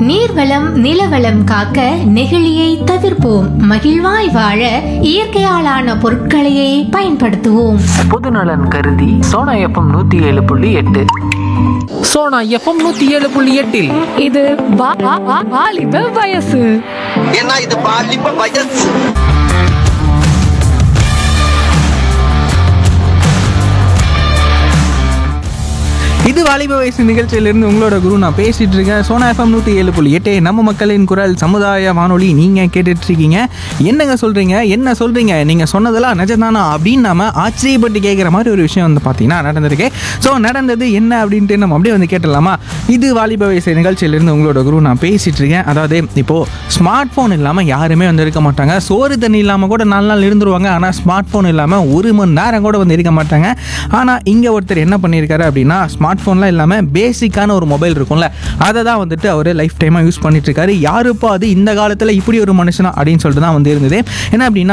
நீர்வளம் நிலவளம் காக்க நெகிழியை தவிர்ப்போம் மகிழ்வாய் வாழ இயற்கையாலான பொருட்களையே பயன்படுத்துவோம் பொதுநலன் கருதி சோனா எஃப்எம் நூத்தி ஏழு புள்ளி எட்டு சோனா எஃப்எம் நூத்தி ஏழு புள்ளி எட்டில் இது வா- வா- வா- வாலிப வயசு ஏன்னா இது பாலிப்ப வயசு இது வாலிப வயசு நிகழ்ச்சியிலிருந்து உங்களோட குரு நான் பேசிட்டு இருக்கேன் சோனா எஃப்எம் நூற்றி ஏழு புள்ளி எட்டு நம்ம மக்களின் குரல் சமுதாய வானொலி நீங்கள் கேட்டுட்டு இருக்கீங்க என்னங்க சொல்கிறீங்க என்ன சொல்கிறீங்க நீங்கள் சொன்னதெல்லாம் நிஜம்தானா அப்படின்னு நம்ம ஆச்சரியப்பட்டு கேட்குற மாதிரி ஒரு விஷயம் வந்து பார்த்தீங்கன்னா நடந்திருக்கு ஸோ நடந்தது என்ன அப்படின்ட்டு நம்ம அப்படியே வந்து கேட்டலாமா இது வாலிப வயசு நிகழ்ச்சியிலிருந்து உங்களோட குரு நான் பேசிட்டு இருக்கேன் அதாவது இப்போது ஸ்மார்ட் ஃபோன் இல்லாமல் யாருமே வந்து இருக்க மாட்டாங்க சோறு தண்ணி இல்லாமல் கூட நாலு நாள் இருந்துருவாங்க ஆனால் ஸ்மார்ட் ஃபோன் இல்லாமல் ஒரு மணி நேரம் கூட வந்து இருக்க மாட்டாங்க ஆனால் இங்கே ஒருத்தர் என்ன பண்ணியிருக்காரு அப்படின்னா ஸ்மார்ட் ஃபோன்லாம் இல்லாமல் பேசிக்கான ஒரு மொபைல் இருக்கும்ல அதை தான் வந்துட்டு அவர் லைஃப் டைமாக யூஸ் பண்ணிட்டு இருக்காரு யாருப்போ அது இந்த காலத்தில் இப்படி ஒரு மனுஷனா அப்படின்னு சொல்லிட்டு தான் வந்து இருந்தது என்ன அப்படின்னா